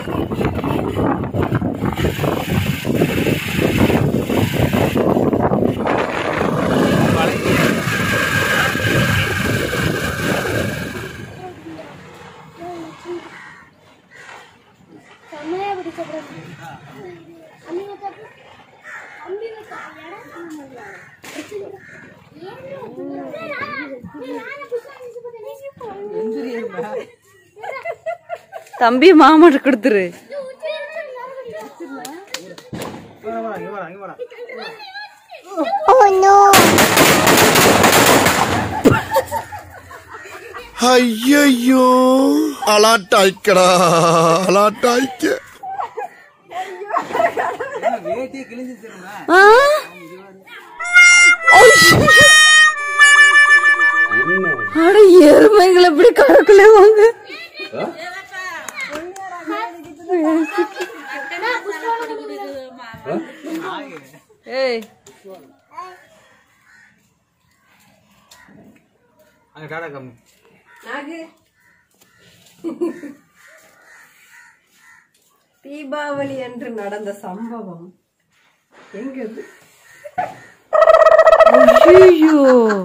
செம்மையா பிடிச்ச பிறகு அம்மிங்க தப்பு அம்மிங்க தப்பு தம்பி மாமாட்ட கொடுத்துரு ஐயோ அலாட்டாய்க்கடா அலாட்டாய்க்க ஆ? அட எருமைகளை எப்படி கறக்கல வாங்க ஏய் அங்க டாடா கம் தீபாவளி அன்று நடந்த சம்பவம் எங்கது ஐயோ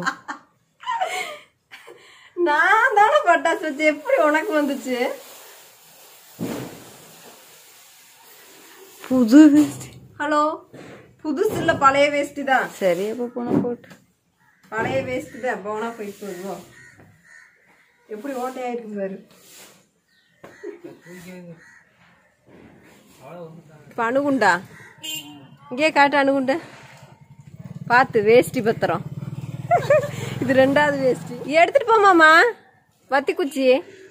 நான் தானே பட்டாசு வச்சு எப்படி உனக்கு வந்துச்சு புது வேஷ்டி. ஹலோ புதுசு இல்ல பழைய வேஷ்டி தான் சரி அப்ப போன போட்டு பழைய வேஷ்டி தான் போனா போயிட்டு வருவோம் எப்படி ஓட்டையாயிருக்கு பாரு இப்ப அணுகுண்டா இங்கே காட்டு அணுகுண்டா பார்த்து வேஷ்டி பத்திரம் இது ரெண்டாவது வேஷ்டி எடுத்துட்டு போமாமா வத்தி குச்சி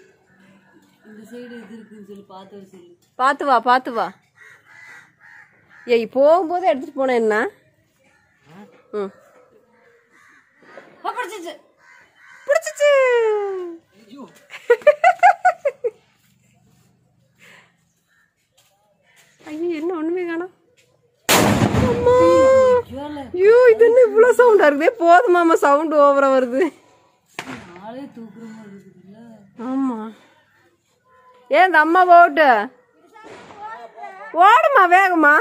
பார்த்து வா பார்த்து வா ஏய் போகும்போது எடுத்துட்டு போனேன் என்ன ம் பிடிச்சிச்சு பிடிச்சிச்சு ஐயோ என்ன ஒண்ணுமே காணோம் அம்மா. ஐயோ இது என்ன இவ்வளவு சவுண்டா இருக்குதே போதுமாமா சவுண்ட் ஓவரா வருது ஆமா ஏன் இந்த அம்மா போட்டு ஓடுமா வேகமா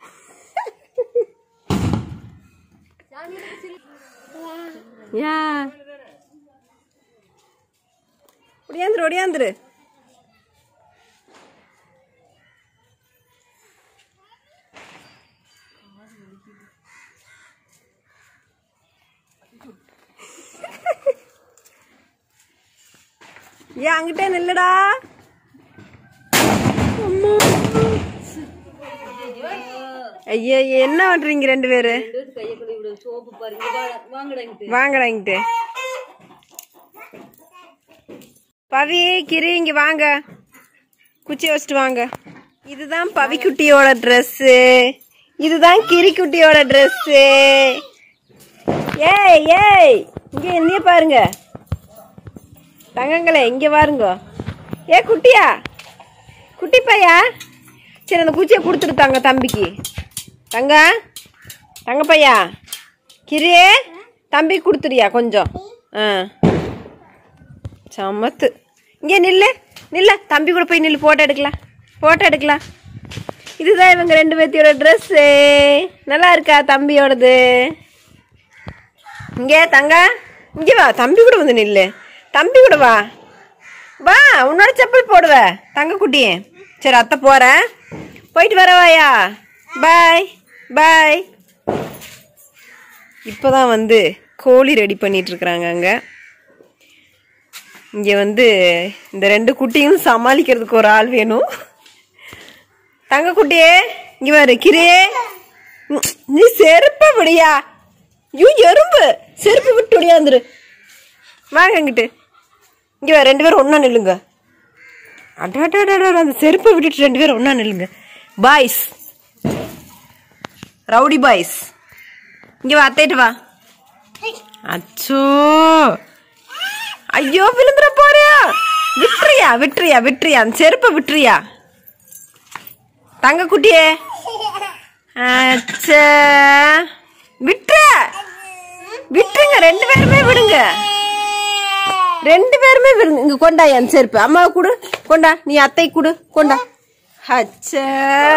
ஏன் ஒடியாந்துரு ஒடியாந்துரு ஏன் அங்கிட்டே நில்லுடா ஐயா என்ன பண்றீங்க ரெண்டு பேரு வாங்கடா இங்கிட்டு பவி கிரி இங்க வாங்க குச்சி வச்சுட்டு வாங்க இதுதான் பவி குட்டியோட ட்ரெஸ்ஸு இதுதான் கிரி குட்டியோட ட்ரெஸ்ஸு ஏய் ஏய் இங்க என்னைய பாருங்க தங்கங்களே இங்க பாருங்க ஏ குட்டியா குட்டி பையா சரி அந்த குச்சியை கொடுத்துட்டு தாங்க தம்பிக்கு தங்க தங்க பையா கிரியே தம்பி கொடுத்துறியா கொஞ்சம் ஆ சமத்து இங்கே நில்லு நில்ல தம்பி கூட போய் நில்லு ஃபோட்டோ எடுக்கலாம் ஃபோட்டோ எடுக்கலாம் இதுதான் இவங்க ரெண்டு பேர்த்தியோட ட்ரெஸ்ஸு நல்லா இருக்கா தம்பியோடது இங்கே தங்க இங்கே வா தம்பி கூட வந்து நில்லு தம்பி கூட வா வா உன்னோட செப்பல் போடுவ தங்க குட்டியே சரி அத்தை போகிறேன் போயிட்டு வரவாயா பாய் பாய் இப்போதான் வந்து கோழி ரெடி பண்ணிட்டு இருக்கிறாங்க அங்கே இங்கே வந்து இந்த ரெண்டு குட்டியும் சமாளிக்கிறதுக்கு ஒரு ஆள் வேணும் தங்க குட்டியே இங்க பாரு கிரே ம், நீ செருப்ப விடியா ஐயோ எறும்பு செருப்பு விட்டு ஒடியாந்துரு வாங்க இங்கிட்டு இங்க வா ரெண்டு பேரும் ஒண்ணா நில்லுங்க அடாடாடாடா அந்த செருப்பை விட்டுட்டு ரெண்டு பேரும் ஒண்ணா நில்லுங்க பாய்ஸ் ரவுடி பாய்ஸ் இங்க வா அத்தைட்டு வா அச்சோ ஐயோ விழுந்துற போறியா விட்டுறியா விட்டுறியா விட்டுறியா அந்த செருப்பை விட்டுறியா தங்க குட்டியே அச்சா விட்டுற விட்டுருங்க ரெண்டு பேருமே விடுங்க ரெண்டு பேருமே விடுங்க இங்க கொண்டா என் செருப்பு அம்மா கொடு கொண்டா நீ அத்தை கொடு கொண்டா அச்சே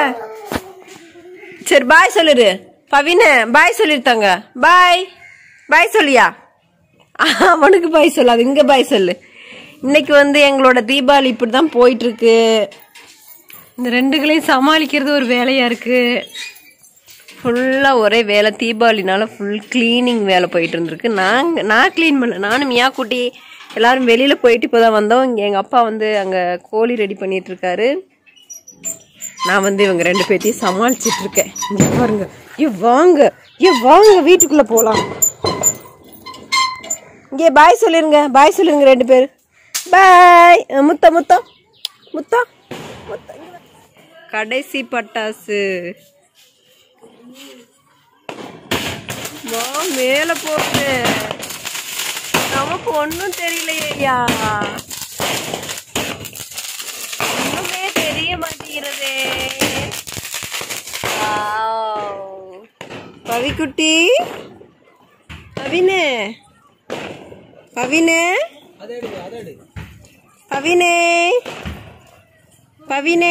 சரி பாய் சொல்லிரு பவின பாய் சொல்லிருத்தாங்க பாய் பாய் சொல்லியா அவனுக்கு பாய் சொல்லாது இங்க பாய் சொல்லு இன்னைக்கு வந்து எங்களோட தீபாவளி இப்படி தான் போயிட்டு இருக்கு இந்த ரெண்டுகளையும் சமாளிக்கிறது ஒரு வேலையா இருக்கு ஃபுல்லாக ஒரே வேலை தீபாவளினால ஃபுல் க்ளீனிங் வேலை போயிட்டு இருந்திருக்கு நாங்க நான் க்ளீன் பண்ண நானும் மியா குட்டி எல்லாரும் வெளியில் போயிட்டு இப்போ தான் வந்தோம் இங்கே எங்கள் அப்பா வந்து அங்கே கோழி ரெடி பண்ணிட்டு இருக்காரு நான் வந்து இவங்க ரெண்டு பேர்த்தையும் சமாளிச்சிட்டு இருக்கேன் இங்க பாருங்க ஐயோ வாங்க ஐயோ வாங்க வீட்டுக்குள்ள போலாம் இங்கே பாய் சொல்லிருங்க பாய் சொல்லிருங்க ரெண்டு பேர் பாய் முத்தா முத்தா முத்தா முத்தா இங்க வா. கடைசி பட்டாசு வா மேல போகுது நமக்கு ஒன்றும் தெரியலையா ஒண்ணுமே தெரிய மாட்டேங்கிறதே வாவ். பவிக்குட்டி பவினே பவினே பவினே பவினே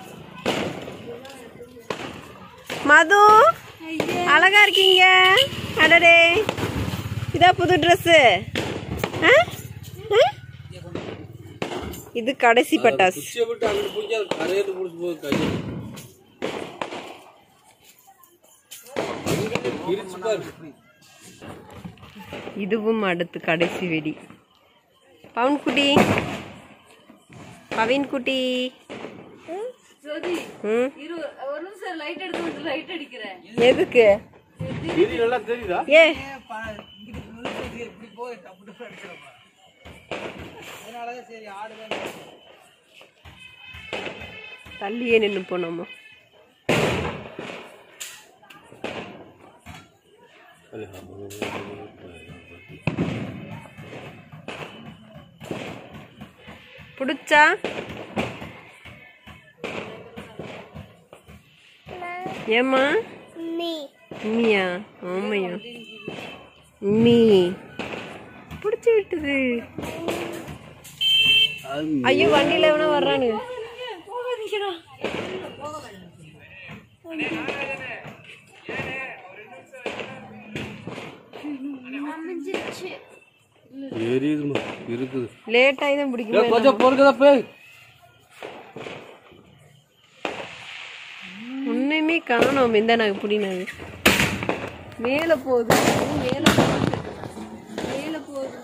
மது அழகா இருக்கீங்க அடடே இதா புது ட்ரெஸ்ஸு இது கடைசி பட்டாசு இதுவும் அடுத்து கடைசி வெடி பவுன் குட்டி பவின் குட்டி ம் ஒரு நிமிஷம் லைட் எடுத்து வந்து லைட் அடிக்கிறேன் எதுக்கு ஏ தள்ளியே நின்று போனோமா பிடிச்சா ஏம்மா நீ உண்மையா ஆமையா நீ பிடிச்சி விட்டுது ஐயோ வண்டியில எவனா வர்றானு அமைஞ்சிருச்சு எரியுதுமா இருக்குது லேட் ஆகி தான் பிடிக்கும் கொஞ்சம் பொறுக்கதா போய் ஒண்ணுமே காணோம் இந்த நாங்க புடினாங்க மேல போகுது மேல போகுது மேல போகுது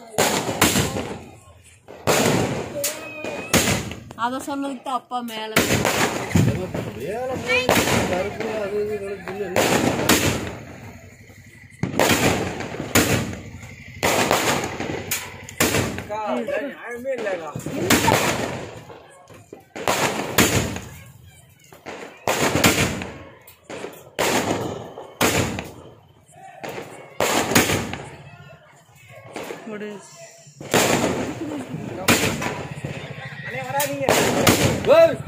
அத சொன்னதுக்கு தான் அப்பா மேல ஏய்